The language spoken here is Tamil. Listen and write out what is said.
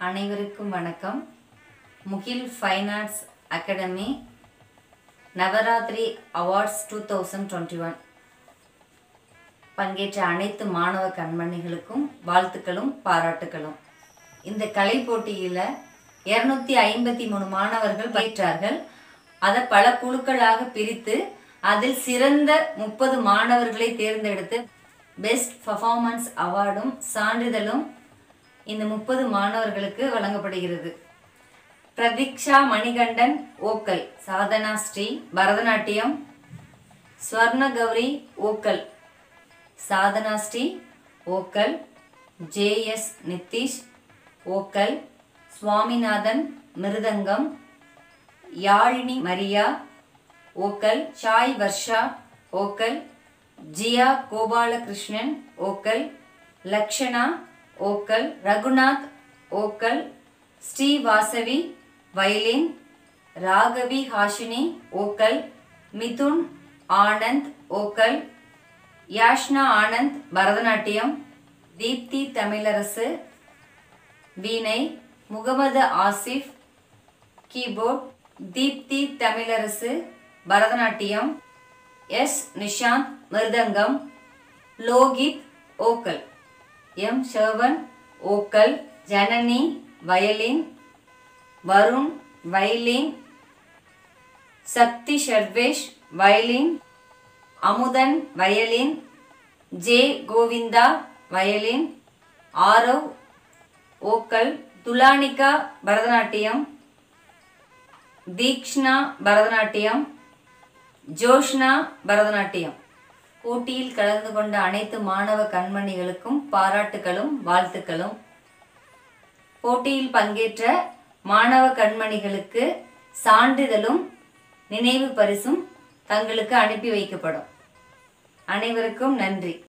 அனைவருக்கும் வணக்கம் Mugil fine arts academy Navaratri awards two thousand twenty one பங்கேற்ற அனைத்து மாணவ கண்மணிகளுக்கும் வாழ்த்துக்களும் பாராட்டுகளும் இந்த கலை போட்டியில் இரநூத்தி ஐம்பத்தி மூணு மாணவர்கள் பயிற்றார்கள் அதை பல குழுக்களாக பிரித்து அதில் சிறந்த முப்பது மாணவர்களை தேர்ந்தெடுத்து பெஸ்ட் பர்ஃபார்மன்ஸ் அவார்டும் சான்றிதழும் இந்த முப்பது மாணவர்களுக்கு வழங்கப்படுகிறது பிரதீக்ஷா மணிகண்டன் ஓக்கல் சாதனா ஸ்ரீ பரதநாட்டியம் ஸ்வர்ண கௌரி ஓக்கல் சாதனா ஸ்ரீ ஓக்கல் ஜேஎஸ் நிதிஷ் ஓக்கல் சுவாமிநாதன் மிருதங்கம் யாழினி மரியா ஓக்கல் சாய் வர்ஷா ஓக்கல் ஜியா கோபாலகிருஷ்ணன் ஓக்கல் லக்ஷனா ஓக்கல் ரகுநாத் ஓக்கல் ஸ்ரீவாசவி வயலின் ராகவி ஹாஷினி ஓக்கல் மிதுன் ஆனந்த் ஓக்கல் யாஷ்னா Anand Bharatanatyam Deepti Tamilarasu veena Mohammed Asif keyboard Deepti Tamilarasu Bharatanatyam S Nishanth mridangam Lohith vocal M Sharvan vocal Janani violin Varun violin Sakthi Sharvesh violin Amudhan violin J Govinda violin Aarav vocal Thulanika Bharatanatyam தீக்ஷ்ணா Bharatanatyam Joshna Bharatanatyam போட்டியில் கலந்து கொண்ட அனைத்து மாணவ கண்மணிகளுக்கும் பாராட்டுகளும் வாழ்த்துக்களும் போட்டியில் பங்கேற்ற மாணவ கண்மணிகளுக்கு சான்றிதழும் நினைவு பரிசும் தங்களுக்கு அனுப்பி வைக்கப்படும் அனைவருக்கும் நன்றி